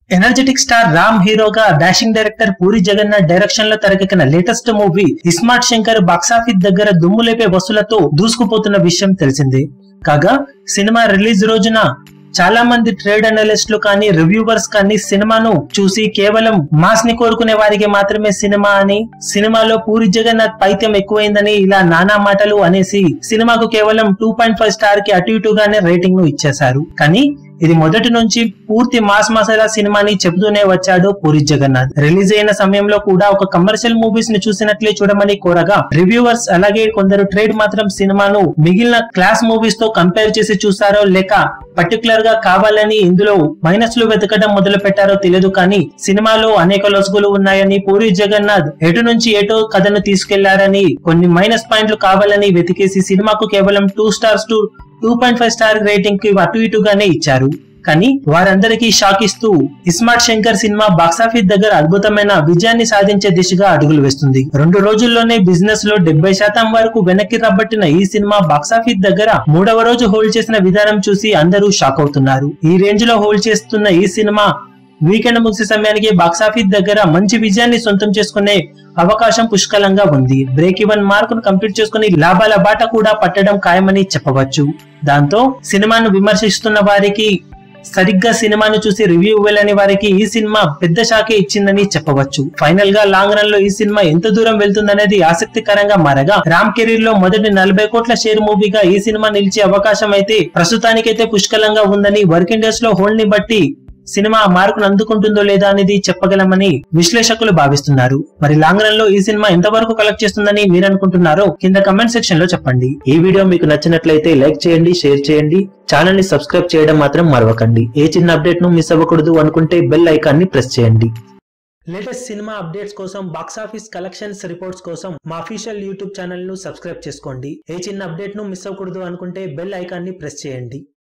energetic star Ram హీరోగా dashing director Puri Jagannath direction లో తెరకెక్కిన latest movie iSmart Shankar box office దగ్గర దుమ్ము లేపే వసూలతో దూసుకుపోతున్న విషయం తెలిసిందే కాగా సినిమా రిలీజ్ రోజున చాలా మంది ట్రేడ్ అనలిస్టులు కానీ రివ్యూవర్స్ కానీ సినిమాను చూసి కేవలం మాస్ ని కోరుకునే వారికి మాత్రమే సినిమా అని సినిమాలో పూరి జగన్నాథ్ పైత్యం ఎక్కువైందని ఇలా నానా మాటలు అనేసి సినిమాకు కేవలం టూ పాయింట్ ఫైవ్ స్టార్ కి అటు ఇటుగానే రేటింగ్ ను ఇచ్చేశారు కానీ ఇది మొదటి నుంచి పూర్తి మాస్ మసాలా సినిమాని చెబుతూనే వచ్చాడు పూరి జగన్నాథ్ రిలీజ్ అయిన సమయంలో కూడా ఒక కమర్షియల్ మూవీస్ ని చూసినట్లే చూడమని కోరగా రివ్యూవర్స్ అలాగే కొందరు ట్రేడ్ మాత్రం సినిమాను మిగిలిన క్లాస్ మూవీస్ తో కంపేర్ చేసి చూసారో లేక పర్టికులర్ గా కావాలని ఇందులో మైనస్ లు వెతకడం మొదలు పెట్టారో తెలియదు కానీ సినిమాలో అనేక లొసుగులు ఉన్నాయని పూరి జగన్నాథ్ ఎటు నుంచి ఎటో కథను తీసుకెళ్లారని కొన్ని మైనస్ పాయింట్లు కావాలని వెతికేసి సినిమాకు కేవలం two stars to two point five star rating కి అటు ఇటుగానే ఇచ్చారు కానీ వారందరికీ షాక్ ఇస్తూ ఇస్మార్ట్ శంకర్ సినిమా బాక్సాఫీస్ దగ్గర అద్భుతమైన విజయాన్ని సాధించే దిశగా అడుగులు వేస్తుంది రెండు రోజుల్లోనే బిజినెస్ లో డెబ్బై శాతం వరకు వెనక్కి రబ్బట్టిన ఈ సినిమా బాక్సాఫీస్ దగ్గర మూడవ రోజు హోల్డ్ చేసిన విధానం చూసి అందరూ షాక్ అవుతున్నారు ఈ రేంజ్ లో హోల్డ్ చేస్తున్న ఈ సినిమా వీకెండ్ ముగిసే సమయానికి బాక్సాఫీస్ దగ్గర మంచి విజయాన్ని సొంతం చేసుకునే అవకాశం పుష్కలంగా ఉంది బ్రేక్ ఈవెన్ మార్క్ ను కంప్లీట్ చేసుకుని లాభాల బాట కూడా పట్టడం ఖాయమని చెప్పవచ్చు దాంతో సినిమాను విమర్శిస్తున్న వారికి సరిగ్గా సినిమాను చూసి రివ్యూ ఇవ్వాలని వారికి ఈ సినిమా పెద్ద షాకే ఇచ్చిందని చెప్పవచ్చు ఫైనల్ గా లాంగ్ రన్ లో ఈ సినిమా ఎంత దూరం వెళ్తుందనేది ఆసక్తికరంగా మారగా రామ్ కెరీర్ లో మొదటి నలభై కోట్ల షేర్ మూవీగా ఈ సినిమా నిలిచే అవకాశం అయితే ప్రస్తుతానికైతే పుష్కలంగా ఉందని వర్కింగ్ డేస్ లో హోల్డ్ ని బట్టి సినిమా ఆ మార్కును అందుకుంటుందో లేదా అనేది చెప్పగలమని విశ్లేషకులు భావిస్తున్నారు మరి లాంగ్ రన్ లో ఈ సినిమా ఎంతవరకు కలెక్ట్ చేస్తుందని మీరు అనుకుంటున్నారో కింద కమెంట్ సెక్షన్ లో చెప్పండి ఈ వీడియో మీకు నచ్చినట్లయితే లైక్ చేయండి షేర్ చేయండి ఛానల్ ని సబ్స్క్రైబ్ చేయడం మాత్రం మరవకండి ఏ చిన్న అప్డేట్ ను మిస్ అవ్వకూడదు అనుకుంటే బెల్ ఐకాన్ ని ప్రెస్ చేయండి లేటెస్ట్ సినిమా అప్డేట్స్ కోసం బాక్స్ ఆఫీస్ కలెక్షన్స్ రిపోర్ట్స్ కోసం మా అఫీషియల్ యూట్యూబ్ ఛానల్ ను సబ్స్క్రైబ్ చేసుకోండి ఏ చిన్న అప్డేట్ ను మిస్ అవ్వకూడదు అనుకుంటే బెల్ ఐకాన్ ని ప్రెస్ చేయండి